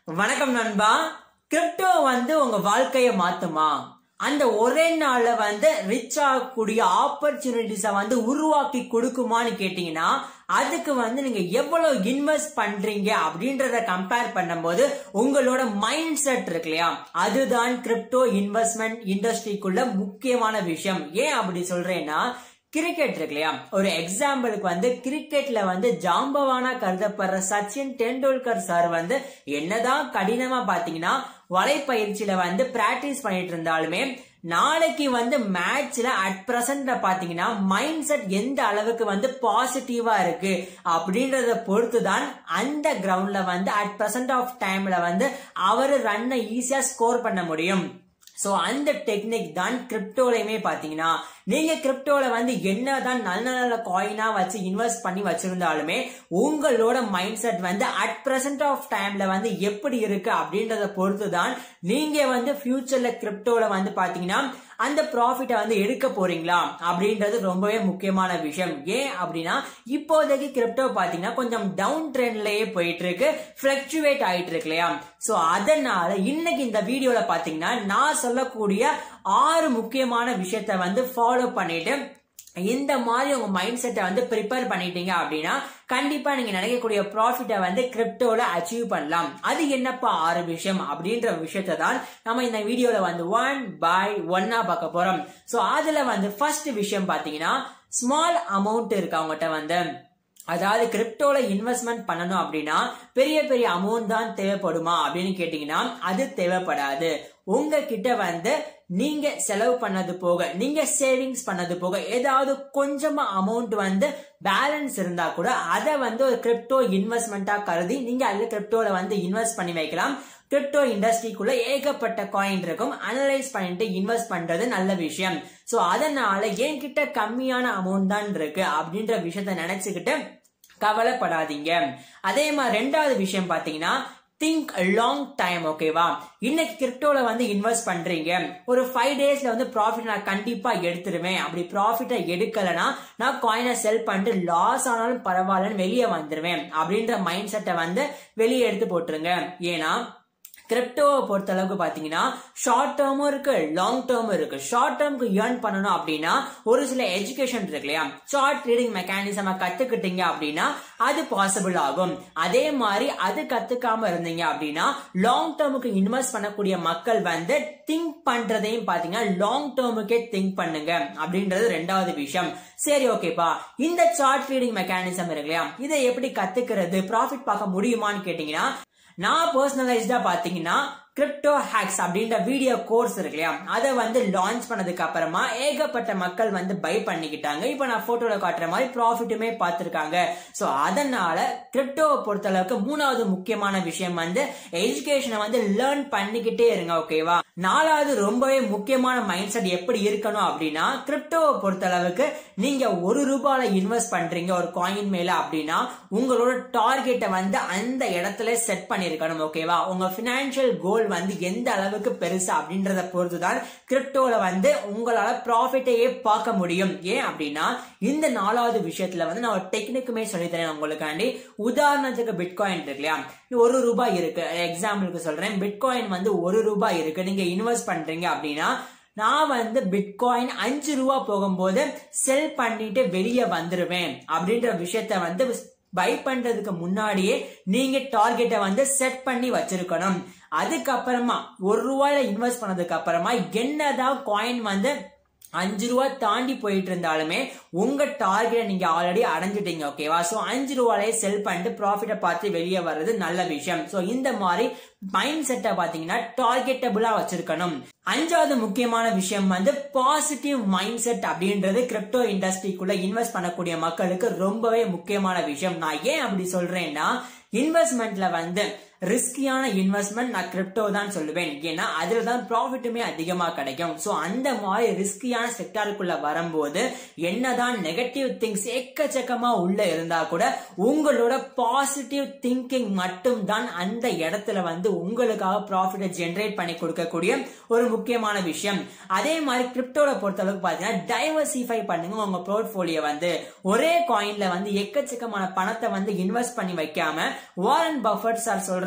வணக்கம் நண்பா கிரிப்டோ வந்து உங்க வாழ்க்கைய மாத்துமா அந்த ஒரே நாள்ல வந்து ரிச் ஆகக்கூடிய ஆப்பர்ச்சுனிட்டிஸ வந்து உருவாக்கி கொடுக்குமான்னு கேட்டீங்கன்னா அதுக்கு வந்து நீங்க எவ்வளவு இன்வெஸ்ட் பண்றீங்க அப்படின்றத கம்பேர் பண்ணும்போது உங்களோட மைண்ட் செட் இருக்கு இல்லையா அதுதான் கிரிப்டோ இன்வெஸ்ட்மெண்ட் இண்டஸ்ட்ரிக்குள்ள முக்கியமான விஷயம் ஏன் அப்படி சொல்றேன்னா கிரிக்கெட் இருக்கு இல்லையா ஒரு எக்ஸாம்பிளுக்கு வந்து கிரிக்கெட்ல வந்து ஜாம்பவானா கருதப்படுற சச்சின் டெண்டுல்கர் சார் வந்து என்னதான் கடினமா பாத்தீங்கன்னா வலைப்பயிற்சியில வந்து பிராக்டிஸ் பண்ணிட்டு இருந்தாலுமே நாளைக்கு வந்து மேட்ச்ல அட் பிரசன்ட் பாத்தீங்கன்னா மைண்ட் செட் எந்த அளவுக்கு வந்து பாசிட்டிவா இருக்கு அப்படின்றத பொறுத்து தான் அந்த கிரவுண்ட்ல வந்து அட் பிரசன்ட் ஆஃப் டைம்ல வந்து அவரு ரன்னை ஈஸியா ஸ்கோர் பண்ண முடியும் சோ அந்த டெக்னிக் தான் கிரிப்டோலையுமே பாத்தீங்கன்னா நீங்க கிரிப்டோல வந்து என்னதான் நல்ல நல்ல காயினா வச்சு இன்வெஸ்ட் பண்ணி வச்சிருந்தாலுமே உங்களோட மைண்ட் செட் வந்து அட் பிரசன்ட் ஆஃப் டைம்ல வந்து எப்படி இருக்கு அப்படின்றத பொறுத்து தான் நீங்க வந்து ஃபியூச்சர்ல கிரிப்டோல வந்து பாத்தீங்கன்னா அந்த ப்ராஃபிட்டை வந்து எடுக்க போறீங்களா அப்படின்றது ரொம்பவே முக்கியமான விஷயம் ஏன் அப்படின்னா இப்போதைக்கு கிரிப்டோ பாத்தீங்கன்னா கொஞ்சம் டவுன் ட்ரெண்ட்லயே போயிட்டு இருக்கு பிளக்சுவேட் ஆயிட்டு இருக்கு இல்லையா சோ அதனால இன்னைக்கு இந்த வீடியோல பாத்தீங்கன்னா நான் சொல்லக்கூடிய ஆறு முக்கியமான விஷயத்த வந்து ஃபாலோ பண்ணிட்டு இந்த மாதிரி உங்க மைண்ட் செட்டை வந்து ப்ரிப்பேர் பண்ணிட்டீங்க அப்படின்னா கண்டிப்பா நீங்க நினைக்கக்கூடிய ப்ராஃபிட்டை வந்து கிரிப்டோல அச்சீவ் பண்ணலாம் அது என்னப்பா ஆறு விஷயம் அப்படின்ற விஷயத்தை தான் நம்ம இந்த வீடியோல வந்து ஒன் பை ஒன்னா பார்க்க போறோம் சோ அதுல வந்து ஃபர்ஸ்ட் விஷயம் பாத்தீங்கன்னா ஸ்மால் அமௌண்ட் இருக்கு அவங்ககிட்ட வந்து அதாவது கிரிப்டோல இன்வெஸ்ட்மெண்ட் பண்ணணும் அப்படின்னா பெரிய பெரிய அமௌண்ட் தான் தேவைப்படுமா அப்படின்னு கேட்டீங்கன்னா அது தேவைப்படாது உங்ககிட்ட வந்து நீங்க செலவு பண்ணது போக நீங்க சேவிங்ஸ் பண்ணது போக ஏதாவது கொஞ்சமா அமௌண்ட் வந்து பேலன்ஸ் இருந்தா கூட அதை வந்து ஒரு கிரிப்டோ இன்வெஸ்ட்மெண்டா கருதி நீங்க அதுல கிரிப்டோல வந்து இன்வெஸ்ட் பண்ணி வைக்கலாம் கிரிப்டோ இண்டஸ்ட்ரிக்குள்ள ஏகப்பட்ட காயின் இருக்கும் அனலைஸ் பண்ணிட்டு இன்வெஸ்ட் பண்றது நல்ல விஷயம் சோ அதனால என்கிட்ட கம்மியான அமௌண்ட் தான் இருக்கு அப்படின்ற விஷயத்த நினைச்சுக்கிட்டு கவலைப்படாதீங்க அதே மாதிரி ரெண்டாவது விஷயம் பாத்தீங்கன்னா திங்க் லாங் டைம் ஓகேவா இன்னைக்கு கிரிப்டோல வந்து இன்வெஸ்ட் பண்றீங்க ஒரு ஃபைவ் டேஸ்ல வந்து ப்ராஃபிட் நான் கண்டிப்பா எடுத்துருவேன் அப்படி ப்ராஃபிட்டை எடுக்கலனா நான் காயினை செல் பண்ணிட்டு லாஸ் ஆனாலும் பரவாயில்லன்னு வெளியே வந்துருவேன் அப்படின்ற மைண்ட் செட்டை வந்து வெளியே எடுத்து போட்டுருங்க ஏன்னா கிரிப்டோவை பொறுத்த அளவுக்கு பாத்தீங்கன்னா ஷார்ட் டேர்மும் இருக்கு லாங் டேர்மும் இருக்கு ஷார்ட் டேர்முக்கு ஏர்ன் பண்ணணும் அப்படின்னா ஒரு சில எஜுகேஷன் இருக்கு இல்லையா ஷார்ட் ட்ரேடிங் மெக்கானிசம் கத்துக்கிட்டீங்க அப்படின்னா அது பாசிபிள் ஆகும் அதே மாதிரி அது கத்துக்காம இருந்தீங்க அப்படின்னா லாங் டேர்முக்கு இன்வெஸ்ட் பண்ணக்கூடிய மக்கள் வந்து திங்க் பண்றதையும் பாத்தீங்கன்னா லாங் டேர்முக்கே திங்க் பண்ணுங்க அப்படின்றது ரெண்டாவது விஷயம் சரி ஓகேப்பா இந்த சார்ட் ட்ரேடிங் மெக்கானிசம் இருக்கு இல்லையா இதை எப்படி கத்துக்கிறது ப்ராஃபிட் பார்க்க முடியுமான்னு கேட்டீங்கன்னா நான் பர்சனலைஸ்டா பாத்தீங்கன்னா கிரிப்டோ ஹேக்ஸ் அப்படின்ற வீடியோ கோர்ஸ் இருக்கு இல்லையா அதை வந்து லான்ச் பண்ணதுக்கு அப்புறமா ஏகப்பட்ட மக்கள் வந்து பை பண்ணிக்கிட்டாங்க இப்போ நான் போட்டோல காட்டுற மாதிரி ப்ராஃபிட்டுமே பார்த்துருக்காங்க ஸோ அதனால கிரிப்டோவை பொறுத்த அளவுக்கு மூணாவது முக்கியமான விஷயம் வந்து எஜுகேஷனை வந்து லேர்ன் பண்ணிக்கிட்டே இருங்க ஓகேவா நாலாவது ரொம்பவே முக்கியமான மைண்ட் செட் எப்படி இருக்கணும் அப்படின்னா கிரிப்டோவை பொறுத்த அளவுக்கு நீங்க ஒரு ரூபாயில இன்வெஸ்ட் பண்றீங்க ஒரு காயின் மேல அப்படின்னா உங்களோட டார்கெட்டை வந்து அந்த இடத்துல செட் பண்ணிருக்கணும் ஓகேவா உங்க பினான்சியல் கோல் கோல் வந்து எந்த அளவுக்கு பெருசு அப்படின்றத பொறுத்து தான் கிரிப்டோல வந்து உங்களால ப்ராஃபிட்டையே பார்க்க முடியும் ஏன் அப்படின்னா இந்த நாலாவது விஷயத்துல வந்து நான் ஒரு டெக்னிக்குமே சொல்லித்தரேன் உங்களுக்காண்டி உதாரணத்துக்கு பிட்காயின் இருக்கு இல்லையா ஒரு ரூபாய் இருக்கு எக்ஸாம்பிளுக்கு சொல்றேன் பிட்காயின் வந்து ஒரு ரூபாய் இருக்கு நீங்க இன்வெஸ்ட் பண்றீங்க அப்படின்னா நான் வந்து பிட்காயின் அஞ்சு ரூபா போகும்போது செல் பண்ணிட்டு வெளியே வந்துருவேன் அப்படின்ற விஷயத்த வந்து பை பண்றதுக்கு முன்னாடியே நீங்க டார்கெட்டை வந்து செட் பண்ணி வச்சிருக்கணும் அதுக்கப்புறமா ஒரு ரூபாயில இன்வெஸ்ட் பண்ணதுக்கு அப்புறமா என்னதான் காயின் வந்து அஞ்சு ரூபா தாண்டி போயிட்டு இருந்தாலுமே உங்க டார்கெட் நீங்க ஆல்ரெடி அடைஞ்சிட்டீங்க ஓகேவா சோ அஞ்சு ரூபாயே செல் பண்ணிட்டு ப்ராஃபிட்டை பார்த்து வெளியே வர்றது நல்ல விஷயம் சோ இந்த மாதிரி மைண்ட் செட்டை பாத்தீங்கன்னா டார்கெட்டபிளா வச்சிருக்கணும் அஞ்சாவது முக்கியமான விஷயம் வந்து பாசிட்டிவ் மைண்ட் செட் அப்படின்றது கிரிப்டோ இண்டஸ்ட்ரிக்குள்ள இன்வெஸ்ட் பண்ணக்கூடிய மக்களுக்கு ரொம்பவே முக்கியமான விஷயம் நான் ஏன் அப்படி சொல்றேன்னா இன்வெஸ்ட்மெண்ட்ல வந்து ரிஸ்கியான இன்வெஸ்ட்மெண்ட் நான் கிரிப்டோ தான் சொல்லுவேன் ஏன்னா அதுல தான் ப்ராஃபிட்டுமே அதிகமா கிடைக்கும் சோ அந்த மாதிரி ரிஸ்கியான செக்டாருக்குள்ள வரும்போது என்னதான் நெகட்டிவ் திங்ஸ் எக்கச்சக்கமா உள்ள இருந்தா கூட உங்களோட பாசிட்டிவ் திங்கிங் மட்டும் தான் அந்த இடத்துல வந்து உங்களுக்காக ப்ராஃபிட்டை ஜென்ரேட் பண்ணி கொடுக்கக்கூடிய ஒரு முக்கியமான விஷயம் அதே மாதிரி கிரிப்டோல பொறுத்த அளவுக்கு பாத்தீங்கன்னா டைவர்சிஃபை பண்ணுங்க உங்க போர்ட்போலியோ வந்து ஒரே காயின்ல வந்து எக்கச்சக்கமான பணத்தை வந்து இன்வெஸ்ட் பண்ணி வைக்காம வாரன் பஃபட் சார் சொல்ற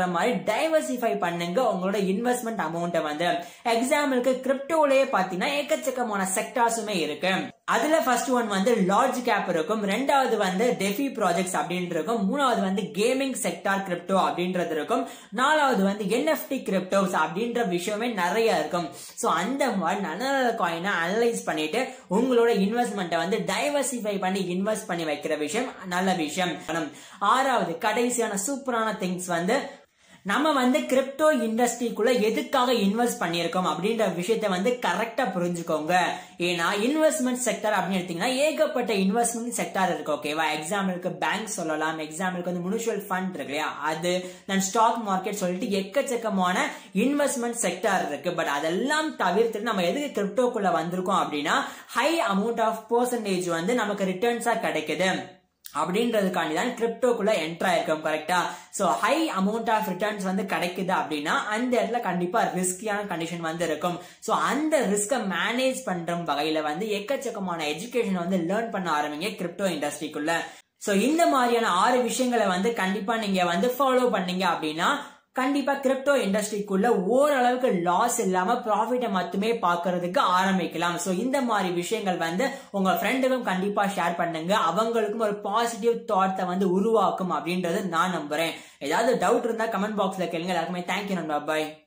சொல்ற மாதிரி டைவர்சிஃபை பண்ணுங்க உங்களோட இன்வெஸ்ட்மெண்ட் அமௌண்ட்டை வந்து எக்ஸாம்பிளுக்கு கிரிப்டோலயே பாத்தீங்கன்னா எக்கச்சக்கமான செக்டார்ஸுமே இருக்கு அதுல ஃபர்ஸ்ட் ஒன் வந்து லார்ஜ் கேப் இருக்கும் ரெண்டாவது வந்து டெஃபி ப்ராஜெக்ட்ஸ் அப்படின்ட்டு இருக்கும் மூணாவது வந்து கேமிங் செக்டார் கிரிப்டோ அப்படின்றது இருக்கும் நாலாவது வந்து என்எஃப்டி கிரிப்டோஸ் அப்படின்ற விஷயமே நிறைய இருக்கும் ஸோ அந்த மாதிரி நல்ல நல்ல காயினை அனலைஸ் பண்ணிட்டு உங்களோட இன்வெஸ்ட்மெண்ட்டை வந்து டைவர்சிஃபை பண்ணி இன்வெஸ்ட் பண்ணி வைக்கிற விஷயம் நல்ல விஷயம் ஆறாவது கடைசியான சூப்பரான திங்ஸ் வந்து நம்ம வந்து கிரிப்டோ இண்டஸ்ட்ரிக்குள்ள எதுக்காக இன்வெஸ்ட் பண்ணியிருக்கோம் அப்படின்ற விஷயத்த வந்து கரெக்டா புரிஞ்சுக்கோங்க ஏன்னா இன்வெஸ்ட்மெண்ட் செக்டர் அப்படின்னு எடுத்தீங்கன்னா ஏகப்பட்ட இன்வெஸ்ட்மெண்ட் செக்டர் இருக்கு ஓகேவா எக்ஸாம்பிளுக்கு பேங்க் சொல்லலாம் எக்ஸாம்பிளுக்கு வந்து மியூச்சுவல் ஃபண்ட் இருக்கு இல்லையா அது தென் ஸ்டாக் மார்க்கெட் சொல்லிட்டு எக்கச்சக்கமான இன்வெஸ்ட்மெண்ட் செக்டர் இருக்கு பட் அதெல்லாம் தவிர்த்துட்டு நம்ம எதுக்கு கிரிப்டோக்குள்ள வந்திருக்கோம் அப்படின்னா ஹை அமௌண்ட் ஆஃப் பர்சன்டேஜ் வந்து நமக்கு ரிட்டர்ன்ஸா கிடைக்குது அப்படின்றதுக்காண்டி தான் கிரிப்டோக்குள்ள என்ட்ரா இருக்கும் கரெக்டா so high amount of returns வந்து கிடைக்குது அப்படின்னா அந்த இடத்துல கண்டிப்பா ரிஸ்கியான கண்டிஷன் வந்து இருக்கும் சோ அந்த ரிஸ்கை மேனேஜ் பண்ற வகையில வந்து எக்கச்சக்கமான எஜுகேஷன் வந்து லேர்ன் பண்ண ஆரம்பிங்க கிரிப்டோ இண்டஸ்ட்ரிக்குள்ள சோ இந்த மாதிரியான ஆறு விஷயங்களை வந்து கண்டிப்பா நீங்க வந்து ஃபாலோ பண்ணீங்க அப்படின்னா கண்டிப்பா கிரிப்டோ இண்டஸ்ட்ரிக்குள்ள ஓரளவுக்கு லாஸ் இல்லாம ப்ராஃபிட்டை மட்டுமே பாக்குறதுக்கு ஆரம்பிக்கலாம் சோ இந்த மாதிரி விஷயங்கள் வந்து உங்க ஃப்ரெண்டுக்கும் கண்டிப்பா ஷேர் பண்ணுங்க அவங்களுக்கும் ஒரு பாசிட்டிவ் தாட்டை வந்து உருவாக்கும் அப்படின்றது நான் நம்புறேன் ஏதாவது டவுட் இருந்தா கமெண்ட் பாக்ஸ்ல கேளுங்க எல்லாருக்குமே தேங்க்யூ நண்பா பாய்